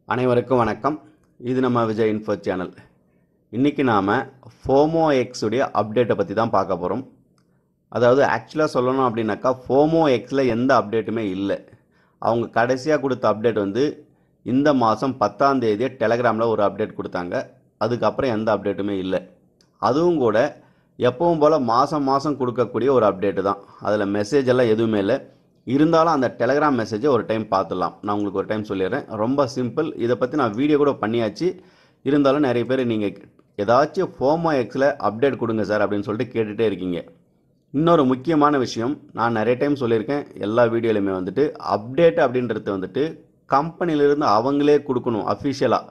அனைவருக்கும் வணக்கம் இது நம்ம விஜய் இன்ஃபோ சேனல் இன்றைக்கி நாம் ஃபோமோ எக்ஸுடைய அப்டேட்டை பற்றி தான் பார்க்க போகிறோம் அதாவது ஆக்சுவலாக சொல்லணும் அப்படின்னாக்கா ஃபோமோ எக்ஸில் எந்த அப்டேட்டுமே இல்லை அவங்க கடைசியாக கொடுத்த அப்டேட் வந்து இந்த மாதம் பத்தாம் தேதியே டெலகிராமில் ஒரு அப்டேட் கொடுத்தாங்க அதுக்கப்புறம் எந்த அப்டேட்டுமே இல்லை அதுவும் கூட எப்பவும் போல் மாதம் மாதம் கொடுக்கக்கூடிய ஒரு அப்டேட்டு தான் அதில் மெசேஜ் எல்லாம் எதுவுமே இல்லை இருந்தாலும் அந்த டெலகிராம் மெசேஜை ஒரு டைம் பார்த்துடலாம் நான் உங்களுக்கு ஒரு டைம் சொல்லிடுறேன் ரொம்ப சிம்பிள் இதை பற்றி நான் வீடியோ கூட பண்ணியாச்சு இருந்தாலும் நிறைய பேர் நீங்கள் ஏதாச்சும் ஃபோமோ எக்ஸில் அப்டேட் கொடுங்க சார் அப்படின்னு சொல்லிட்டு கேட்டுகிட்டே இருக்கீங்க இன்னொரு முக்கியமான விஷயம் நான் நிறைய டைம் சொல்லியிருக்கேன் எல்லா வீடியோலையுமே வந்துட்டு அப்டேட் அப்படின்றது வந்துட்டு கம்பெனிலிருந்து அவங்களே கொடுக்கணும் அஃபிஷியலாக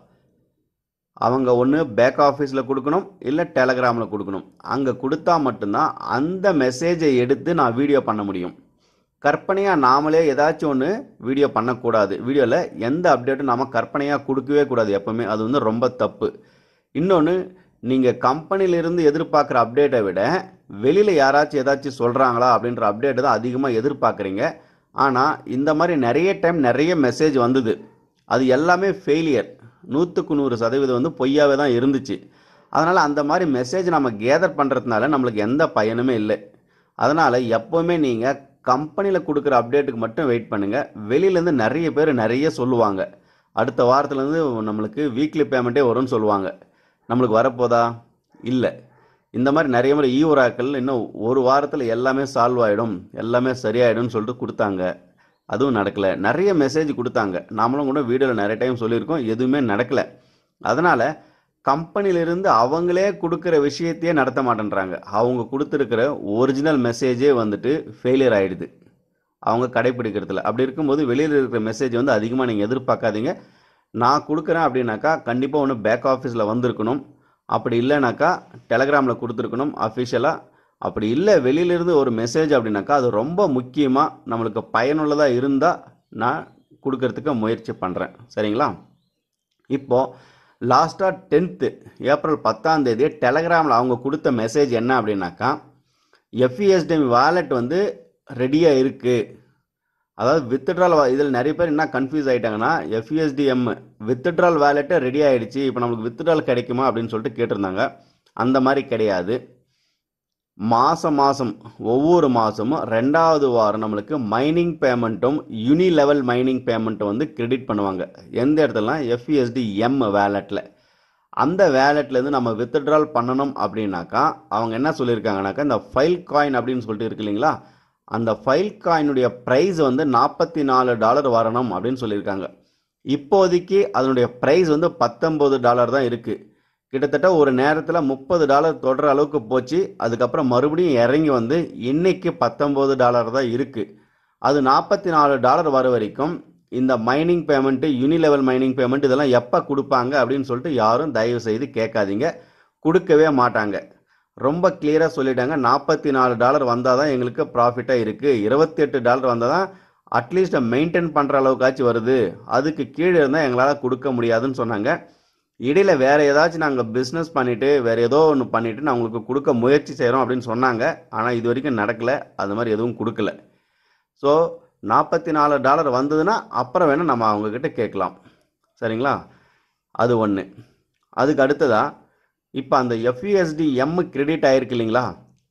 அவங்க ஒன்று பேக் ஆஃபீஸில் கொடுக்கணும் இல்லை டெலகிராமில் கொடுக்கணும் அங்கே கொடுத்தா மட்டும்தான் அந்த மெசேஜை எடுத்து நான் வீடியோ பண்ண முடியும் கற்பனையாக நாமளே ஏதாச்சும் ஒன்று வீடியோ பண்ணக்கூடாது வீடியோவில் எந்த அப்டேட்டும் நாம கற்பனையாக கொடுக்கவே கூடாது எப்பவுமே அது வந்து ரொம்ப தப்பு இன்னொன்று நீங்கள் கம்பெனிலிருந்து எதிர்பார்க்குற அப்டேட்டை விட வெளியில் யாராச்சும் ஏதாச்சும் சொல்கிறாங்களா அப்படின்ற அப்டேட் தான் அதிகமாக எதிர்பார்க்குறீங்க ஆனால் இந்த மாதிரி நிறைய டைம் நிறைய மெசேஜ் வந்தது அது எல்லாமே ஃபெயிலியர் நூற்றுக்கு நூறு சதவீதம் வந்து பொய்யாவே தான் இருந்துச்சு அதனால் அந்த மாதிரி மெசேஜ் நம்ம கேதர் பண்ணுறதுனால நம்மளுக்கு எந்த பயனுமே இல்லை அதனால் எப்போவுமே நீங்கள் கம்பெனியில் கொடுக்குற அப்டேட்டுக்கு மட்டும் வெயிட் பண்ணுங்கள் வெளியிலேருந்து நிறைய பேர் நிறைய சொல்லுவாங்க அடுத்த வாரத்துலேருந்து நம்மளுக்கு வீக்லி பேமெண்ட்டே வரும்னு சொல்லுவாங்க நம்மளுக்கு வரப்போதா இல்லை இந்த மாதிரி நிறைய முறை ஈவராக்கள் இன்னும் ஒரு வாரத்தில் எல்லாமே சால்வ் ஆகிடும் எல்லாமே சரியாயிடும்னு சொல்லிட்டு கொடுத்தாங்க அதுவும் நடக்கலை நிறைய மெசேஜ் கொடுத்தாங்க நாமளும் கூட வீடியோவில் நிறைய டைம் சொல்லியிருக்கோம் எதுவுமே நடக்கலை அதனால் கம்பெனிலிருந்து அவங்களே கொடுக்குற விஷயத்தையே நடத்த மாட்டேன்றாங்க அவங்க கொடுத்துருக்கிற ஒரிஜினல் மெசேஜே வந்துட்டு ஃபெயிலியர் ஆகிடுது அவங்க கடைப்பிடிக்கிறதுல அப்படி இருக்கும்போது வெளியில் இருக்கிற மெசேஜ் வந்து அதிகமாக நீங்கள் எதிர்பார்க்காதீங்க நான் கொடுக்குறேன் அப்படின்னாக்கா கண்டிப்பாக ஒன்று பேக் ஆஃபீஸில் வந்திருக்கணும் அப்படி இல்லைனாக்கா டெலகிராமில் கொடுத்துருக்கணும் அஃபிஷியலாக அப்படி இல்லை வெளியிலிருந்து ஒரு மெசேஜ் அப்படின்னாக்கா அது ரொம்ப முக்கியமாக நம்மளுக்கு பயனுள்ளதாக இருந்தால் நான் கொடுக்கறதுக்கு முயற்சி பண்ணுறேன் சரிங்களா இப்போது லாஸ்ட்டாக டென்த்து ஏப்ரல் பத்தாம் தேதி டெலகிராமில் அவங்க கொடுத்த மெசேஜ் என்ன அப்படின்னாக்கா எஃப்இஎஸ்டிஎம் வாலெட் வந்து ரெடியாக இருக்குது அதாவது வித்ட்ரால் இதில் நிறைய பேர் என்ன கன்ஃபியூஸ் ஆகிட்டாங்கன்னா எஃப்இஎஸ்டிஎம் வித்ட்ரால் வேலெட்டு ரெடி ஆகிடுச்சு இப்போ நம்மளுக்கு வித்ட்ரால் கிடைக்குமா அப்படின்னு சொல்லிட்டு கேட்டிருந்தாங்க அந்த மாதிரி கிடையாது மாதம் மாதம் ஒவ்வொரு மாதமும் ரெண்டாவது வாரம் நம்மளுக்கு மைனிங் பேமெண்ட்டும் யூனி லெவல் மைனிங் பேமெண்ட்டும் வந்து கிரெடிட் பண்ணுவாங்க எந்த இடத்துலலாம் எஃப்இஎஸ்டி எம் வேலெட்டில் அந்த வேலெட்லேருந்து நம்ம வித்ட்ரால் பண்ணணும் அப்படின்னாக்கா அவங்க என்ன சொல்லியிருக்காங்கனாக்கா இந்த ஃபைல் காயின் அப்படின்னு சொல்லிட்டு இருக்கு இல்லைங்களா அந்த ஃபைல் காயினுடைய ப்ரைஸ் வந்து நாற்பத்தி நாலு டாலர் வரணும் அப்படின்னு சொல்லியிருக்காங்க இப்போதைக்கு அதனுடைய ப்ரைஸ் வந்து பத்தொம்பது டாலர் தான் இருக்குது கிட்டத்தட்ட ஒரு நேரத்தில் முப்பது டாலர் தொடர அளவுக்கு போச்சு அதுக்கப்புறம் மறுபடியும் இறங்கி வந்து இன்னைக்கு பத்தொம்போது டாலர் தான் இருக்குது அது நாற்பத்தி நாலு டாலர் வர வரைக்கும் இந்த mining payment uni level mining payment இதெல்லாம் எப்போ கொடுப்பாங்க அப்படின்னு சொல்லிட்டு யாரும் தயவு செய்து கேட்காதீங்க கொடுக்கவே மாட்டாங்க ரொம்ப கிளியராக சொல்லிட்டாங்க நாற்பத்தி நாலு டாலர் வந்தால் தான் எங்களுக்கு ப்ராஃபிட்டாக இருக்குது இருபத்தி எட்டு டாலர் வந்தால் தான் அட்லீஸ்ட் மெயின்டைன் பண்ணுற அளவுக்காச்சும் வருது அதுக்கு கீழே இருந்தால் எங்களால் கொடுக்க முடியாதுன்னு சொன்னாங்க இடையில வேற ஏதாச்சும் நாங்கள் பிஸ்னஸ் பண்ணிட்டு வேற ஏதோ ஒன்று பண்ணிட்டு நான் உங்களுக்கு கொடுக்க முயற்சி செய்கிறோம் அப்படின்னு சொன்னாங்க ஆனால் இது வரைக்கும் நடக்கலை அது மாதிரி எதுவும் கொடுக்கல ஸோ நாற்பத்தி நாலு டாலர் வந்ததுன்னா அப்புறம் வேணால் நம்ம அவங்கக்கிட்ட கேட்கலாம் சரிங்களா அது ஒன்று அதுக்கு அடுத்ததாக இப்போ அந்த எஃப்யூஎஸ்டி எம் கிரெடிட் ஆயிருக்கு இல்லைங்களா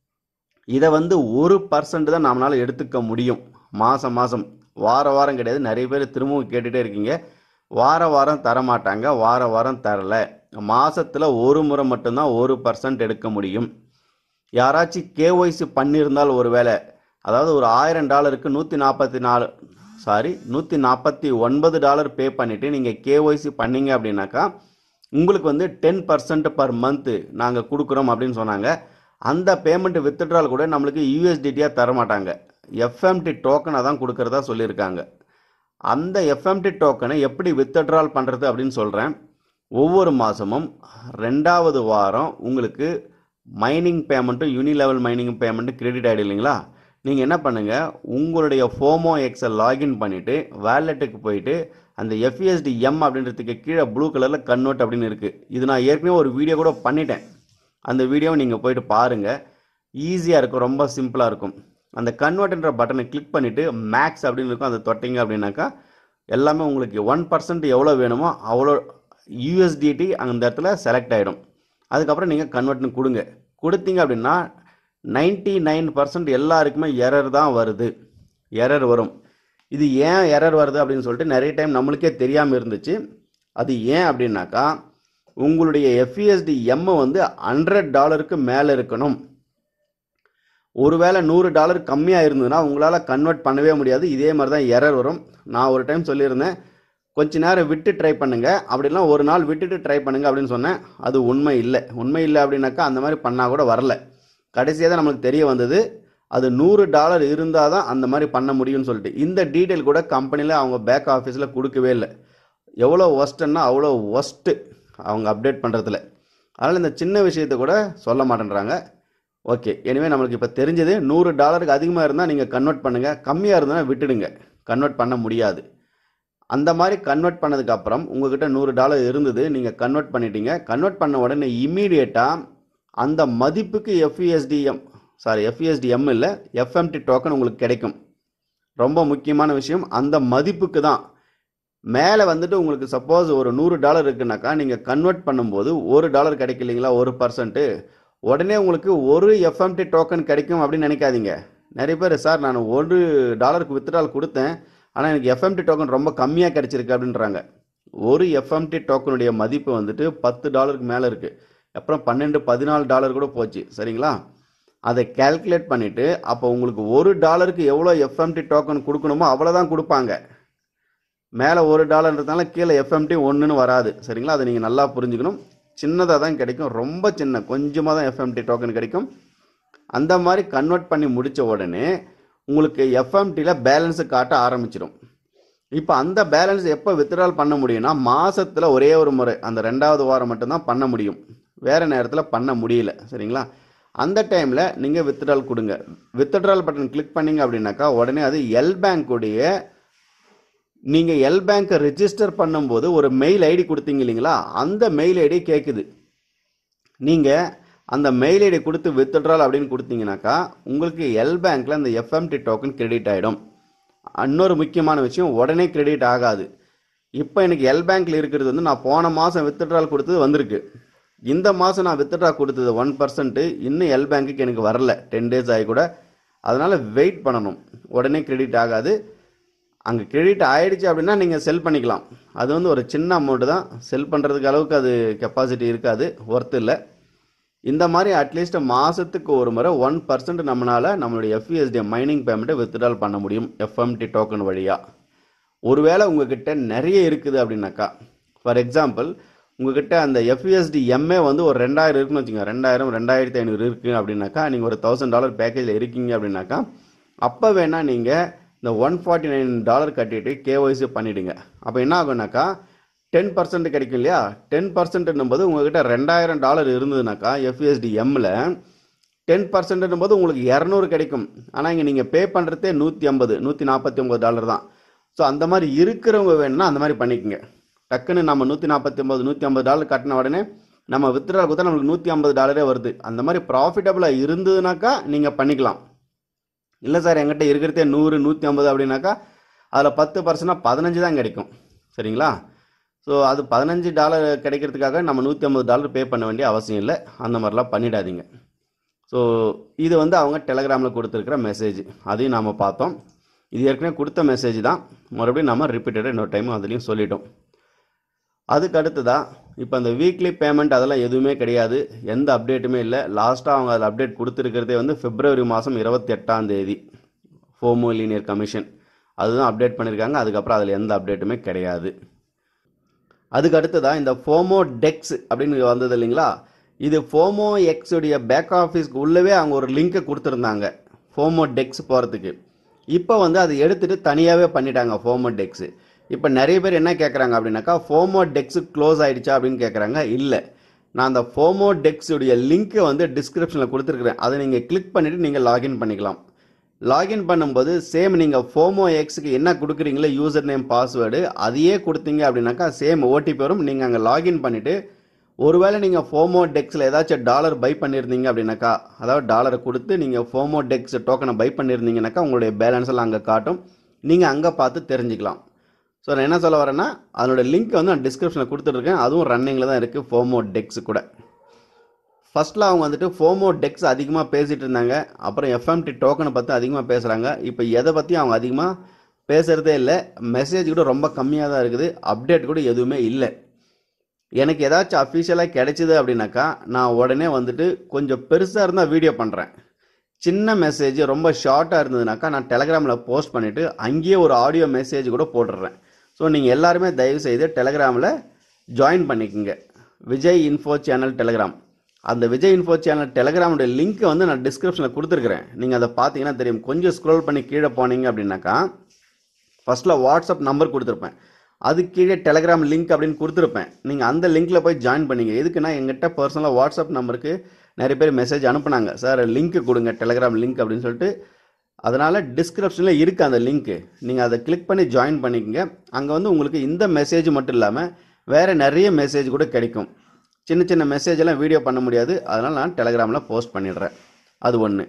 இதை வந்து ஒரு பர்சன்ட் தான் நம்மளால் எடுத்துக்க முடியும் மாதம் மாதம் வார வாரம் கிடையாது நிறைய பேர் திரும்பவும் கேட்டுகிட்டே இருக்கீங்க வார வாரம் தர மாட்டாங்க வார வாரம் தரல மாசத்துல ஒரு முறை மட்டும்தான் ஒரு பர்சன்ட் எடுக்க முடியும் யாராச்சும் கேஒய்சி பண்ணியிருந்தால் ஒரு வேளை அதாவது ஒரு ஆயிரம் டாலருக்கு நூற்றி நாற்பத்தி நாலு சாரி நூற்றி நாற்பத்தி ஒன்பது டாலர் பே பண்ணிவிட்டு நீங்கள் கேஒய்சி பண்ணீங்க அப்படின்னாக்கா உங்களுக்கு வந்து டென் பர்சன்ட் பர் மந்த்து நாங்கள் கொடுக்குறோம் அப்படின்னு சொன்னாங்க அந்த பேமெண்ட் வித்ட்ரால் கூட நம்மளுக்கு யூஎஸ்டிடியாக தர மாட்டாங்க எஃப்எம்டி டோக்கனாக தான் கொடுக்குறதா சொல்லியிருக்காங்க அந்த எஃப்எம்டி டோக்கனை எப்படி வித்ட்ரால் பண்ணுறது அப்படின்னு சொல்கிறேன் ஒவ்வொரு மாதமும் ரெண்டாவது வாரம் உங்களுக்கு மைனிங் பேமெண்ட்டும் யூனி லெவல் மைனிங் பேமெண்ட்டும் கிரெடிட் ஆகிடும் இல்லைங்களா நீங்கள் என்ன பண்ணுங்கள் உங்களுடைய ஃபோமோ எக்ஸை லாகின் பண்ணிவிட்டு வேலெட்டுக்கு போயிட்டு அந்த எஃப்இஎஸ்டி எம் அப்படின்றதுக்கு கீழே ப்ளூ கலரில் கன்வெர்ட் அப்படின்னு இருக்குது இது நான் ஏற்கனவே ஒரு வீடியோ கூட பண்ணிட்டேன் அந்த வீடியோவை நீங்கள் போயிட்டு பாருங்கள் ஈஸியாக இருக்கும் ரொம்ப சிம்பிளாக இருக்கும் அந்த கன்வெர்ட்ன்ற பட்டனை கிளிக் பண்ணிவிட்டு மேக்ஸ் அப்படின்னு இருக்கும் அதை தொட்டிங்க அப்படின்னாக்கா எல்லாமே உங்களுக்கு ஒன் பர்சன்ட் எவ்வளோ வேணுமோ அவ்வளோ யூஎஸ்டிடி அந்த இடத்துல செலக்ட் ஆகிடும் அதுக்கப்புறம் நீங்கள் கன்வெர்ட்னு கொடுங்க கொடுத்தீங்க அப்படின்னா நைன்டி நைன் பர்சன்ட் எல்லாருக்குமே எரர் தான் வருது எரர் வரும் இது ஏன் எரர் வருது அப்படின்னு சொல்லிட்டு நிறைய டைம் நம்மளுக்கே தெரியாமல் இருந்துச்சு அது ஏன் அப்படின்னாக்கா உங்களுடைய எஃப்இஎஸ்டி எம் வந்து ஹண்ட்ரட் டாலருக்கு மேலே இருக்கணும் ஒருவேளை நூறு டாலர் கம்மியாக இருந்ததுன்னா உங்களால் கன்வெர்ட் பண்ணவே முடியாது இதே மாதிரி தான் எரர் வரும் நான் ஒரு டைம் சொல்லியிருந்தேன் கொஞ்ச நேரம் விட்டு ட்ரை பண்ணுங்க அப்படிலாம் ஒரு நாள் விட்டுட்டு ட்ரை பண்ணுங்க அப்படின்னு சொன்னேன் அது உண்மை இல்லை உண்மை இல்லை அப்படின்னாக்கா அந்த மாதிரி பண்ணால் கூட வரல கடைசியாக தான் நம்மளுக்கு தெரிய வந்தது அது நூறு டாலர் இருந்தால் தான் அந்த மாதிரி பண்ண முடியும்னு சொல்லிட்டு இந்த டீட்டெயில் கூட கம்பெனியில் அவங்க பேக் ஆஃபீஸில் கொடுக்கவே இல்லை எவ்வளோ ஒஸ்ட்டுன்னா அவ்வளோ ஒஸ்ட்டு அவங்க அப்டேட் பண்ணுறதுல அதனால் இந்த சின்ன விஷயத்தை கூட சொல்ல மாட்டேன்றாங்க ஓகே எனவே நம்மளுக்கு இப்போ தெரிஞ்சது நூறு டாலருக்கு அதிகமாக இருந்தால் நீங்கள் கன்வெர்ட் பண்ணுங்கள் கம்மியாக இருந்தால் விட்டுடுங்க கன்வெர்ட் பண்ண முடியாது அந்த மாதிரி கன்வெர்ட் பண்ணதுக்கு அப்புறம் உங்ககிட்ட நூறு டாலர் இருந்தது நீங்கள் கன்வெர்ட் பண்ணிட்டீங்க கன்வெர்ட் பண்ண உடனே இம்மீடியட்டாக அந்த மதிப்புக்கு எஃப்இஎஸ்டிஎம் சாரி எஃப்இஎஸ்டிஎம் இல்லை எஃப்எம்டி டோக்கன் உங்களுக்கு கிடைக்கும் ரொம்ப முக்கியமான விஷயம் அந்த மதிப்புக்கு தான் மேலே வந்துட்டு உங்களுக்கு சப்போஸ் ஒரு நூறு டாலர் இருக்குனாக்கா நீங்கள் கன்வெர்ட் பண்ணும்போது ஒரு டாலர் கிடைக்கலைங்களா ஒரு பர்சன்ட்டு உடனே உங்களுக்கு ஒரு எஃப்எம்டி டோக்கன் கிடைக்கும் அப்படின்னு நினைக்காதீங்க நிறைய பேர் சார் நான் ஒரு டாலருக்கு வித்ட்ரால் கொடுத்தேன் ஆனால் எனக்கு எஃப்எம்டி டோக்கன் ரொம்ப கம்மியாக கிடைச்சிருக்கு அப்படின்றாங்க ஒரு எஃப்எம்டி டோக்கனுடைய மதிப்பு வந்துட்டு பத்து டாலருக்கு மேலே இருக்குது அப்புறம் பன்னெண்டு பதினாலு டாலர் கூட போச்சு சரிங்களா அதை கால்குலேட் பண்ணிவிட்டு அப்போ உங்களுக்கு ஒரு டாலருக்கு எவ்வளோ எஃப்எம்டி டோக்கன் கொடுக்கணுமோ அவ்வளோதான் கொடுப்பாங்க மேலே ஒரு டாலர்ன்றதுனால கீழே எஃப்எம்டி ஒன்றுன்னு வராது சரிங்களா அதை நீங்கள் நல்லா புரிஞ்சுக்கணும் சின்னதாக தான் கிடைக்கும் ரொம்ப சின்ன கொஞ்சமாக தான் எஃப்எம்டி டோக்கன் கிடைக்கும் அந்த மாதிரி கன்வெர்ட் பண்ணி முடித்த உடனே உங்களுக்கு எஃப்எம்டியில் பேலன்ஸு காட்ட ஆரம்பிச்சிடும் இப்போ அந்த பேலன்ஸ் எப்போ வித்ட்ரால் பண்ண முடியும்னா மாதத்தில் ஒரே ஒரு முறை அந்த ரெண்டாவது வாரம் மட்டும்தான் பண்ண முடியும் வேறு நேரத்தில் பண்ண முடியல சரிங்களா அந்த டைமில் நீங்கள் வித்ட்ரால் கொடுங்க வித்ட்ரால் பட்டன் கிளிக் பண்ணீங்க அப்படின்னாக்கா உடனே அது எல் பேங்க்குடைய நீங்கள் எல் பேங்க்கை ரெஜிஸ்டர் பண்ணும்போது ஒரு மெயில் ஐடி கொடுத்தீங்க இல்லைங்களா அந்த மெயில் ஐடி கேட்குது நீங்கள் அந்த மெயில் ஐடி கொடுத்து வித்ட்ரால் அப்படின்னு கொடுத்தீங்கன்னாக்கா உங்களுக்கு எல் பேங்க்கில் அந்த எஃப்எம்டி டோக்கன் கிரெடிட் ஆகிடும் இன்னொரு முக்கியமான விஷயம் உடனே கிரெடிட் ஆகாது இப்போ எனக்கு எல் பேங்க்கில் இருக்கிறது வந்து நான் போன மாதம் வித்ட்ரால் கொடுத்தது வந்திருக்கு இந்த மாதம் நான் வித்ட்ரா கொடுத்தது ஒன் பர்சன்ட்டு இன்னும் எல் பேங்க்குக்கு எனக்கு வரல டென் டேஸ் ஆகி கூட அதனால் வெயிட் பண்ணணும் உடனே கிரெடிட் ஆகாது அங்கே கிரெடிட் ஆயிடுச்சு அப்படின்னா நீங்கள் செல் பண்ணிக்கலாம் அது வந்து ஒரு சின்ன அமௌண்ட்டு தான் செல் பண்ணுறதுக்கு அளவுக்கு அது கெப்பாசிட்டி இருக்காது ஒர்த்து இல்லை இந்த மாதிரி அட்லீஸ்ட் மாதத்துக்கு ஒரு முறை ஒன் பர்சன்ட் நம்மளால் நம்மளுடைய எஃப்இஎஸ்டி மைனிங் பேமெண்ட்டை வித்ட்ரால் பண்ண முடியும் எஃப்எம்டி டோக்கன் வழியாக ஒருவேளை உங்ககிட்ட நிறைய இருக்குது அப்படின்னாக்கா ஃபார் எக்ஸாம்பிள் உங்ககிட்ட அந்த எஃப்இஎஸ்டி எம்ஏ வந்து ஒரு ரெண்டாயிரம் இருக்குன்னு வச்சுங்க ரெண்டாயிரம் ரெண்டாயிரத்தி ஐநூறு இருக்குது அப்படின்னாக்கா நீங்கள் ஒரு தௌசண்ட் டாலர் பேக்கேஜில் இருக்கீங்க அப்படின்னாக்கா அப்போ வேணால் நீங்கள் இந்த ஒன் ஃபார்ட்டி நைன் டாலர் கட்டிட்டு கேஒய்சி பண்ணிவிடுங்க அப்போ என்ன ஆகும்னாக்கா டென் பர்சன்ட் கிடைக்கும் இல்லையா டென் பர்சன்ட்னும் போது உங்ககிட்ட ரெண்டாயிரம் டாலர் இருந்ததுனாக்கா எஃப்எஸ்டி எம்மில் டென் பர்சன்ட்னும் போது உங்களுக்கு இரநூறு கிடைக்கும் ஆனால் இங்கே நீங்கள் பே பண்ணுறதே நூற்றி ஐம்பது நூற்றி நாற்பத்தி ஒம்பது டாலர் தான் ஸோ அந்த மாதிரி இருக்கிறவங்க வேணும்னா அந்த மாதிரி பண்ணிக்கோங்க டக்குன்னு நம்ம நூற்றி நாற்பத்தி ஒம்பது நூற்றி ஐம்பது டாலர் கட்டின உடனே நம்ம வித்ட்ரா கொடுத்தா நம்மளுக்கு நூற்றி ஐம்பது டாலரே வருது அந்த மாதிரி ப்ராஃபிட்டபுளாக இருந்ததுனாக்கா நீங்கள் பண்ணிக்கலாம் இல்லை சார் என்கிட்ட இருக்கிறதே நூறு நூற்றி ஐம்பது அப்படின்னாக்கா அதில் பத்து பர்சன்டாக பதினஞ்சு தான் கிடைக்கும் சரிங்களா ஸோ அது பதினஞ்சு டாலர் கிடைக்கிறதுக்காக நம்ம நூற்றி ஐம்பது டாலர் பே பண்ண வேண்டிய அவசியம் இல்லை அந்த மாதிரிலாம் பண்ணிடாதீங்க ஸோ இது வந்து அவங்க டெலகிராமில் கொடுத்துருக்கிற மெசேஜ் அதையும் நாம் பார்த்தோம் இது ஏற்கனவே கொடுத்த மெசேஜ் தான் மறுபடியும் நம்ம ரிப்பீட்டடாக இன்னொரு டைம் அதுலேயும் சொல்லிட்டோம் அதுக்கு அடுத்ததா இப்போ அந்த வீக்லி பேமெண்ட் அதெல்லாம் எதுவுமே கிடையாது எந்த அப்டேட்டுமே இல்லை லாஸ்ட்டாக அவங்க அதில் அப்டேட் கொடுத்துருக்கிறதே வந்து பிப்ரவரி மாதம் இருபத்தி எட்டாம் தேதி ஃபோமோ லீனியர் கமிஷன் அதுதான் அப்டேட் பண்ணியிருக்காங்க அதுக்கப்புறம் அதில் எந்த அப்டேட்டுமே கிடையாது அதுக்கு அடுத்ததாக இந்த ஃபோமோ டெக்ஸ் அப்படின்னு வந்தது இல்லைங்களா இது ஃபோமோ எக்ஸ் உடைய பேக் ஆஃபீஸ்க்கு உள்ளவே அவங்க ஒரு லிங்க்கை கொடுத்துருந்தாங்க ஃபோமோ டெக்ஸ் போகிறதுக்கு இப்போ வந்து அதை எடுத்துட்டு தனியாகவே பண்ணிட்டாங்க ஃபோமோ டெக்ஸ் இப்போ நிறைய பேர் என்ன கேட்குறாங்க அப்படின்னாக்கா ஃபோமோ டெக்ஸ் க்ளோஸ் ஆயிடுச்சா அப்படின்னு கேட்குறாங்க இல்லை நான் அந்த ஃபோமோ டெக்ஸ் உடைய லிங்க்கை வந்து டிஸ்கிரிப்ஷனில் கொடுத்துருக்குறேன் அதை நீங்கள் கிளிக் பண்ணிவிட்டு நீங்கள் லாகின் பண்ணிக்கலாம் லாகின் பண்ணும்போது சேம் நீங்கள் ஃபோமோ எக்ஸுக்கு என்ன கொடுக்குறீங்களோ யூசர் நேம் பாஸ்வேர்டு அதையே கொடுத்தீங்க அப்படின்னாக்கா சேம் ஓடிபி வரும் நீங்கள் அங்கே லாகின் பண்ணிவிட்டு ஒருவேளை நீங்கள் ஃபோமோ டெக்ஸில் ஏதாச்சும் டாலர் பை பண்ணியிருந்தீங்க அப்படின்னாக்கா அதாவது டாலரை கொடுத்து நீங்கள் ஃபோமோ டெக்ஸ் டோக்கனை பை பண்ணியிருந்தீங்கன்னாக்கா உங்களுடைய பேலன்ஸ் எல்லாம் அங்கே காட்டும் நீங்கள் அங்கே பார்த்து தெரிஞ்சுக்கலாம் ஸோ நான் என்ன சொல்ல வரேன்னா அதனோட லிங்க் வந்து நான் டிஸ்கிரிப்ஷனில் கொடுத்துட்ருக்கேன் அதுவும் ரன்னிங்கில் தான் இருக்குது ஃபோமோ டெக்ஸ் கூட ஃபர்ஸ்ட்டில் அவங்க வந்துட்டு ஃபோமோ டெக்ஸ் அதிகமாக பேசிகிட்டு இருந்தாங்க அப்புறம் எஃப்எம்டி டோக்கனை பற்றி அதிகமாக பேசுகிறாங்க இப்போ எதை பற்றியும் அவங்க அதிகமாக பேசுகிறதே இல்லை மெசேஜ் கூட ரொம்ப கம்மியாக தான் இருக்குது அப்டேட் கூட எதுவுமே இல்லை எனக்கு ஏதாச்சும் அஃபிஷியலாக கிடைச்சிது அப்படின்னாக்கா நான் உடனே வந்துட்டு கொஞ்சம் பெருசாக இருந்தால் வீடியோ பண்ணுறேன் சின்ன மெசேஜ் ரொம்ப ஷார்ட்டாக இருந்ததுனாக்கா நான் டெலகிராமில் போஸ்ட் பண்ணிவிட்டு அங்கேயே ஒரு ஆடியோ மெசேஜ் கூட போட்டுடுறேன் ஸோ நீங்கள் எல்லாருமே தயவு செய்து டெலகிராமில் ஜாயின் பண்ணிக்கோங்க விஜய் இன்ஃபோ சேனல் டெலகிராம் அந்த விஜய் இன்ஃபோ சேனல் டெலகிராமுடைய லிங்க்கை வந்து நான் டிஸ்கிரிப்ஷனில் கொடுத்துருக்குறேன் நீங்கள் அதை பார்த்தீங்கன்னா தெரியும் கொஞ்சம் ஸ்க்ரோல் பண்ணி கீழே போனீங்க அப்படின்னாக்கா ஃபஸ்ட்டில் வாட்ஸ்அப் நம்பர் கொடுத்துருப்பேன் அது கீழே டெலகிராம் லிங்க் அப்படின்னு கொடுத்துருப்பேன் நீங்கள் அந்த லிங்க்கில் போய் ஜாயின் பண்ணிங்க எதுக்குன்னா எங்கிட்ட பர்சனலாக வாட்ஸ்அப் நம்பருக்கு நிறைய பேர் மெசேஜ் அனுப்புனாங்க சார் லிங்க் கொடுங்க டெலகிராம் லிங்க் அப்படின்னு சொல்லிட்டு அதனால் டிஸ்கிரிப்ஷனில் இருக்குது அந்த லிங்க்கு நீங்கள் அதை கிளிக் பண்ணி ஜாயின் பண்ணிக்கங்க அங்கே வந்து உங்களுக்கு இந்த மெசேஜ் மட்டும் இல்லாமல் வேறு நிறைய மெசேஜ் கூட கிடைக்கும் சின்ன சின்ன மெசேஜ் எல்லாம் வீடியோ பண்ண முடியாது அதனால் நான் டெலகிராமில் போஸ்ட் பண்ணிடுறேன் அது ஒன்று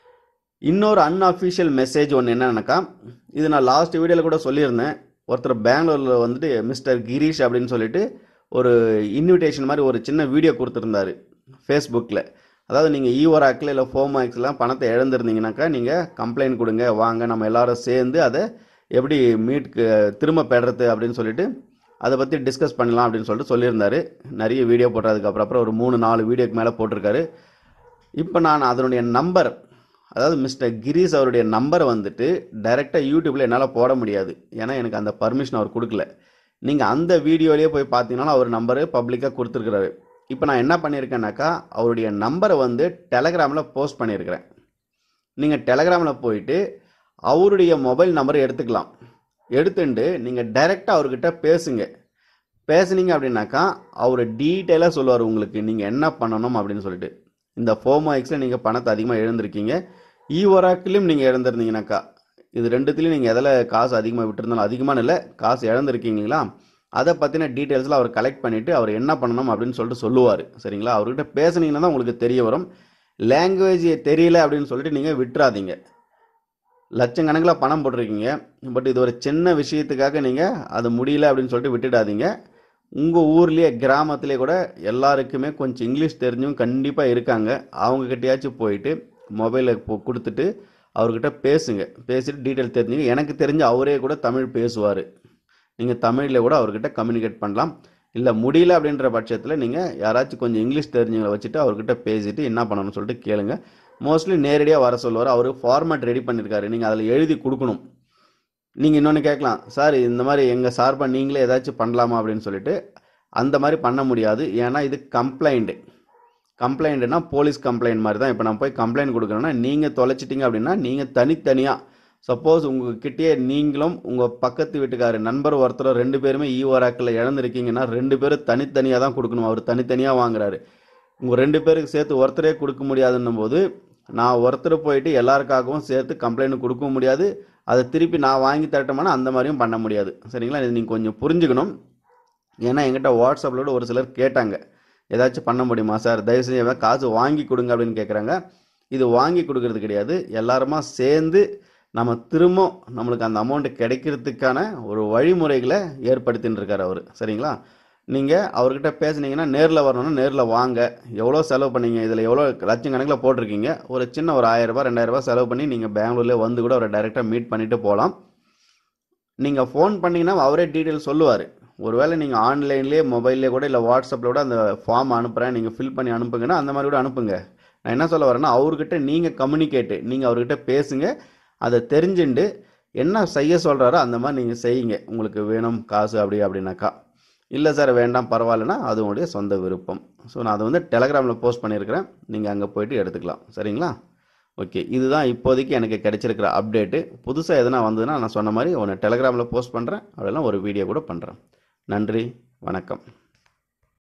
இன்னொரு அன்அஃபிஷியல் மெசேஜ் ஒன்று என்னன்னாக்கா இது நான் லாஸ்ட் வீடியோவில் கூட சொல்லியிருந்தேன் ஒருத்தர் பெங்களூரில் வந்துட்டு மிஸ்டர் கிரீஷ் அப்படின்னு சொல்லிட்டு ஒரு இன்விடேஷன் மாதிரி ஒரு சின்ன வீடியோ கொடுத்துருந்தாரு ஃபேஸ்புக்கில் அதாவது நீங்கள் ஈவராக்கில் இல்லை ஃபோமாக்ஸ்லாம் பணத்தை இழந்திருந்தீங்கனாக்கா நீங்கள் கம்ப்ளைண்ட் கொடுங்க வாங்க நம்ம எல்லாரும் சேர்ந்து அதை எப்படி மீட்க்கு திரும்ப பெறுறது அப்படின்னு சொல்லிட்டு அதை பற்றி டிஸ்கஸ் பண்ணலாம் அப்படின்னு சொல்லிட்டு சொல்லியிருந்தாரு நிறைய வீடியோ போட்டதுக்கு அப்புறம் அப்புறம் ஒரு மூணு நாலு வீடியோக்கு மேலே போட்டிருக்காரு இப்போ நான் அதனுடைய நம்பர் அதாவது மிஸ்டர் கிரீஸ் அவருடைய நம்பரை வந்துட்டு டைரெக்டாக யூடியூப்பில் என்னால் போட முடியாது ஏன்னா எனக்கு அந்த பர்மிஷன் அவர் கொடுக்கல நீங்கள் அந்த வீடியோலேயே போய் பார்த்தீங்கன்னா அவர் நம்பரு பப்ளிக்காக கொடுத்துருக்குறாரு இப்போ நான் என்ன பண்ணியிருக்கேன்னாக்கா அவருடைய நம்பரை வந்து டெலகிராமில் போஸ்ட் பண்ணியிருக்கிறேன் நீங்கள் டெலகிராமில் போயிட்டு அவருடைய மொபைல் நம்பரை எடுத்துக்கலாம் எடுத்துட்டு நீங்கள் டைரெக்டாக அவர்கிட்ட பேசுங்க பேசுனீங்க அப்படின்னாக்கா அவர் டீட்டெயிலாக சொல்லுவார் உங்களுக்கு நீங்கள் என்ன பண்ணணும் அப்படின்னு சொல்லிட்டு இந்த ஃபோமோ எக்ஸில் நீங்கள் பணத்தை அதிகமாக இழந்திருக்கீங்க ஈவராக்கிலையும் நீங்கள் இழந்திருந்தீங்கனாக்கா இது ரெண்டுத்துலையும் நீங்கள் எதில் காசு அதிகமாக விட்டுருந்தாலும் அதிகமான இல்லை காசு இழந்திருக்கீங்களா அதை பற்றின டீட்டெயில்ஸில் அவர் கலெக்ட் பண்ணிவிட்டு அவர் என்ன பண்ணணும் அப்படின்னு சொல்லிட்டு சொல்லுவார் சரிங்களா அவர்கிட்ட பேசுனீங்கன்னா தான் உங்களுக்கு தெரிய வரும் லாங்குவேஜ் தெரியல அப்படின்னு சொல்லிட்டு நீங்கள் விட்டுறாதீங்க லட்சக்கணக்கில் பணம் போட்டிருக்கீங்க பட் இது ஒரு சின்ன விஷயத்துக்காக நீங்கள் அது முடியல அப்படின்னு சொல்லிட்டு விட்டுடாதீங்க உங்கள் ஊர்லேயே கிராமத்திலே கூட எல்லாருக்குமே கொஞ்சம் இங்கிலீஷ் தெரிஞ்சவங்க கண்டிப்பாக இருக்காங்க அவங்கக்கிட்டயாச்சும் போயிட்டு மொபைலை கொடுத்துட்டு அவர்கிட்ட பேசுங்க பேசிட்டு டீட்டெயில் தெரிஞ்சுங்க எனக்கு தெரிஞ்ச அவரே கூட தமிழ் பேசுவார் நீங்கள் தமிழில் கூட அவர்கிட்ட கம்யூனிகேட் பண்ணலாம் இல்லை முடியல அப்படின்ற பட்சத்தில் நீங்கள் யாராச்சும் கொஞ்சம் இங்கிலீஷ் தெரிஞ்சவங்களை வச்சுட்டு அவர்கிட்ட பேசிட்டு என்ன பண்ணணும்னு சொல்லிட்டு கேளுங்க மோஸ்ட்லி நேரடியாக வர சொல்லுவார் அவர் ஃபார்மேட் ரெடி பண்ணியிருக்காரு நீங்கள் அதில் எழுதி கொடுக்கணும் நீங்கள் இன்னொன்று கேட்கலாம் சார் இந்த மாதிரி எங்கள் சார்பாக நீங்களே ஏதாச்சும் பண்ணலாமா அப்படின்னு சொல்லிட்டு அந்த மாதிரி பண்ண முடியாது ஏன்னா இது கம்ப்ளைண்ட்டு கம்ப்ளைண்ட்னா போலீஸ் கம்ப்ளைண்ட் மாதிரி தான் இப்போ நான் போய் கம்ப்ளைண்ட் கொடுக்குறேன்னா நீங்கள் தொலைச்சிட்டிங்க அப்படின்னா நீங்கள் தனித்தனியாக சப்போஸ் உங்ககிட்டயே நீங்களும் உங்கள் பக்கத்து வீட்டுக்காரு நண்பர் ஒருத்தர் ரெண்டு பேருமே ஈஓராக்கில் இழந்திருக்கீங்கன்னா ரெண்டு பேரும் தனித்தனியாக தான் கொடுக்கணும் அவர் தனித்தனியாக வாங்குறாரு உங்கள் ரெண்டு பேருக்கு சேர்த்து ஒருத்தரே கொடுக்க முடியாதுன்னும் போது நான் ஒருத்தர் போயிட்டு எல்லாருக்காகவும் சேர்த்து கம்ப்ளைண்ட் கொடுக்க முடியாது அதை திருப்பி நான் வாங்கி தரட்டோம்னா அந்த மாதிரியும் பண்ண முடியாது சரிங்களா இது நீங்கள் கொஞ்சம் புரிஞ்சுக்கணும் ஏன்னா என்கிட்ட வாட்ஸ்அப்பில் ஒரு சிலர் கேட்டாங்க ஏதாச்சும் பண்ண முடியுமா சார் தயவு செஞ்சு எதாவது காசு வாங்கி கொடுங்க அப்படின்னு கேட்குறாங்க இது வாங்கி கொடுக்கறது கிடையாது எல்லாருமா சேர்ந்து நம்ம திரும்ப நம்மளுக்கு அந்த அமௌண்ட் கிடைக்கிறதுக்கான ஒரு வழிமுறைகளை ஏற்படுத்தின்னு இருக்காரு அவர் சரிங்களா நீங்கள் அவர்கிட்ட பேசுனீங்கன்னா நேரில் வரணும்னா நேரில் வாங்க எவ்வளோ செலவு பண்ணீங்க இதில் எவ்வளோ லட்சம் கணக்கில் போட்டிருக்கீங்க ஒரு சின்ன ஒரு ஆயிரரூபா ரெண்டாயிரரூபா செலவு பண்ணி நீங்கள் பெங்களூர்லேயே வந்து கூட அவரை டைரெக்டாக மீட் பண்ணிவிட்டு போகலாம் நீங்கள் ஃபோன் பண்ணிங்கன்னா அவரே டீட்டெயில் சொல்லுவார் ஒருவேளை நீங்கள் ஆன்லைன்லேயே மொபைல்லே கூட இல்லை வாட்ஸ்அப்பில் கூட அந்த ஃபார்ம் அனுப்புகிறேன் நீங்கள் ஃபில் பண்ணி அனுப்புங்கன்னா அந்த மாதிரி கூட அனுப்புங்க நான் என்ன சொல்ல வரேன்னா அவர்கிட்ட நீங்கள் கம்யூனிகேட்டு நீங்கள் அவர்கிட்ட பேசுங்க அதை தெரிஞ்சுண்டு என்ன செய்ய சொல்கிறாரோ அந்த மாதிரி நீங்கள் செய்யுங்க உங்களுக்கு வேணும் காசு அப்படி அப்படின்னாக்கா இல்லை சார் வேண்டாம் பரவாயில்லனா அது உங்களுடைய சொந்த விருப்பம் ஸோ நான் அதை வந்து டெலகிராமில் போஸ்ட் பண்ணியிருக்கிறேன் நீங்கள் அங்கே போயிட்டு எடுத்துக்கலாம் சரிங்களா ஓகே இதுதான் இப்போதைக்கு எனக்கு கிடைச்சிருக்கிற அப்டேட்டு புதுசாக எதனா வந்ததுன்னா நான் சொன்ன மாதிரி ஒன்று டெலகிராமில் போஸ்ட் பண்ணுறேன் அப்படிலாம் ஒரு வீடியோ கூட பண்ணுறேன் நன்றி வணக்கம்